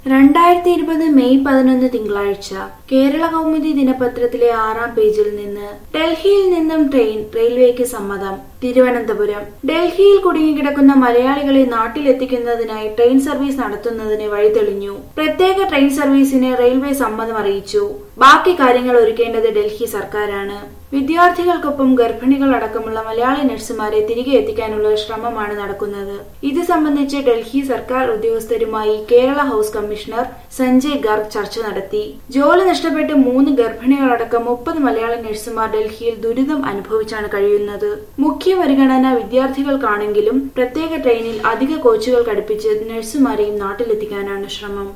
രണ്ടായിരത്തി ഇരുപത് മെയ് പതിനൊന്ന് തിങ്കളാഴ്ച കേരള കൗമുദി ദിനപത്രത്തിലെ ആറാം പേജിൽ നിന്ന് ഡൽഹിയിൽ നിന്നും ട്രെയിൻ റെയിൽവേക്ക് സമ്മതം തിരുവനന്തപുരം ഡൽഹിയിൽ കുടുങ്ങിക്കിടക്കുന്ന മലയാളികളെ നാട്ടിലെത്തിക്കുന്നതിനായി ട്രെയിൻ സർവീസ് നടത്തുന്നതിന് വഴിതെളിഞ്ഞു പ്രത്യേക ട്രെയിൻ സർവീസിന് റെയിൽവേ സമ്മതം അറിയിച്ചു ബാക്കി കാര്യങ്ങൾ ഒരുക്കേണ്ടത് ഡൽഹി സർക്കാരാണ് വിദ്യാർത്ഥികൾക്കൊപ്പം ഗർഭിണികൾ അടക്കമുള്ള മലയാളി നഴ്സുമാരെ തിരികെ എത്തിക്കാനുള്ള ശ്രമമാണ് നടക്കുന്നത് ഇത് സംബന്ധിച്ച് ഡൽഹി സർക്കാർ ഉദ്യോഗസ്ഥരുമായി കേരള ഹൌസ് കമ്മീഷണർ സഞ്ജയ് ഗാർഗ് ചർച്ച നടത്തി ജോലി നഷ്ടപ്പെട്ട് മൂന്ന് ഗർഭിണികളടക്കം മുപ്പത് മലയാളി നഴ്സുമാർ ഡൽഹിയിൽ ദുരിതം അനുഭവിച്ചാണ് കഴിയുന്നത് മുഖ്യ പരിഗണന വിദ്യാർത്ഥികൾക്കാണെങ്കിലും പ്രത്യേക ട്രെയിനിൽ അധിക കോച്ചുകൾ ഘടിപ്പിച്ച് നഴ്സുമാരെയും നാട്ടിലെത്തിക്കാനാണ് ശ്രമം